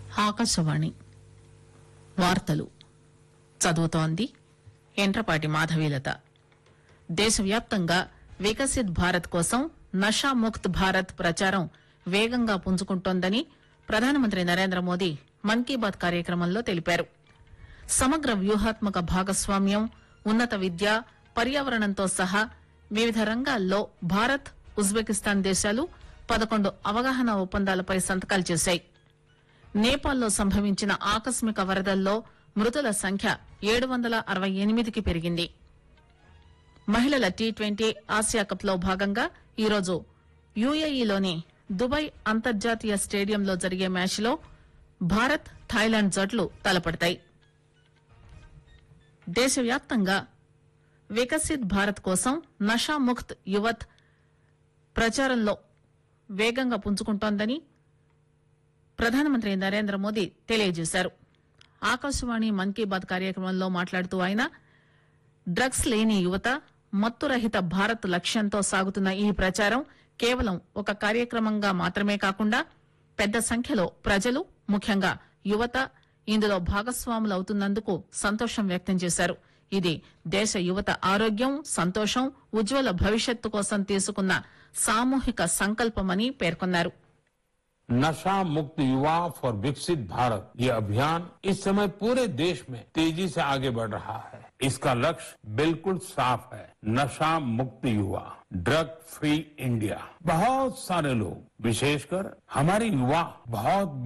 ఆకాశవాణి వార్తలు చదువుతోంది ఎంట్రపాటి మాధవీలత దేశవ్యాప్తంగా వికసిత్ భారత్ కోసం నషాముక్త్ భారత్ ప్రచారం వేగంగా పుంజుకుంటోందని ప్రధానమంత్రి నరేంద్ర మోదీ మన్ కీ బాత్ కార్యక్రమంలో తెలిపారు సమగ్ర వ్యూహాత్మక భాగస్వామ్యం ఉన్నత విద్య పర్యావరణంతో సహా వివిధ రంగాల్లో భారత్ ఉజ్బెకిస్తాన్ దేశాలు పదకొండు అవగాహన ఒప్పందాలపై సంతకాలు చేశాయి నేపాల్లో సంభవించిన ఆకస్మిక వరదల్లో మృతుల సంఖ్య ఏడు వందల అరవై ఎనిమిదికి పెరిగింది మహిళల టీ ట్వంటీ ఆసియా కప్ లో భాగంగా ఈరోజు యుఏఈలోని దుబాయ్ అంతర్జాతీయ స్టేడియంలో జరిగే మ్యాచ్లో భారత్ థాయిలాండ్ జట్లు తలపడతాయి దేశవ్యాప్తంగా వికసిత్ భారత్ కోసం నషాముక్త్ యువత్ ప్రచారంలో వేగంగా పుంజుకుంటోందని ప్రధానమంత్రి నరేంద్ర మోదీ తెలియజేశారు ఆకాశవాణి మన్ కీ బాత్ కార్యక్రమంలో మాట్లాడుతూ ఆయన డ్రగ్స్ లేని యువత మత్తురహిత భారత్ లక్ష్యంతో సాగుతున్న ఈ ప్రచారం కేవలం ఒక కార్యక్రమంగా మాత్రమే కాకుండా పెద్ద సంఖ్యలో ప్రజలు ముఖ్యంగా యువత ఇందులో భాగస్వాములవుతున్నందుకు సంతోషం వ్యక్తం చేశారు ఇది దేశ యువత ఆరోగ్యం సంతోషం ఉజ్వల భవిష్యత్తు కోసం తీసుకున్న సామూహిక సంకల్పమని పేర్కొన్నారు नशा मुक्त युवा फॉर विकसित भारत ये अभियान इस समय पूरे देश में तेजी से आगे बढ़ रहा है इसका लक्ष्य बिल्कुल साफ है नशा मुक्त युवा ड्रग फ्री इंडिया बहुत सारे लोग विशेषकर हमारे युवा बहुत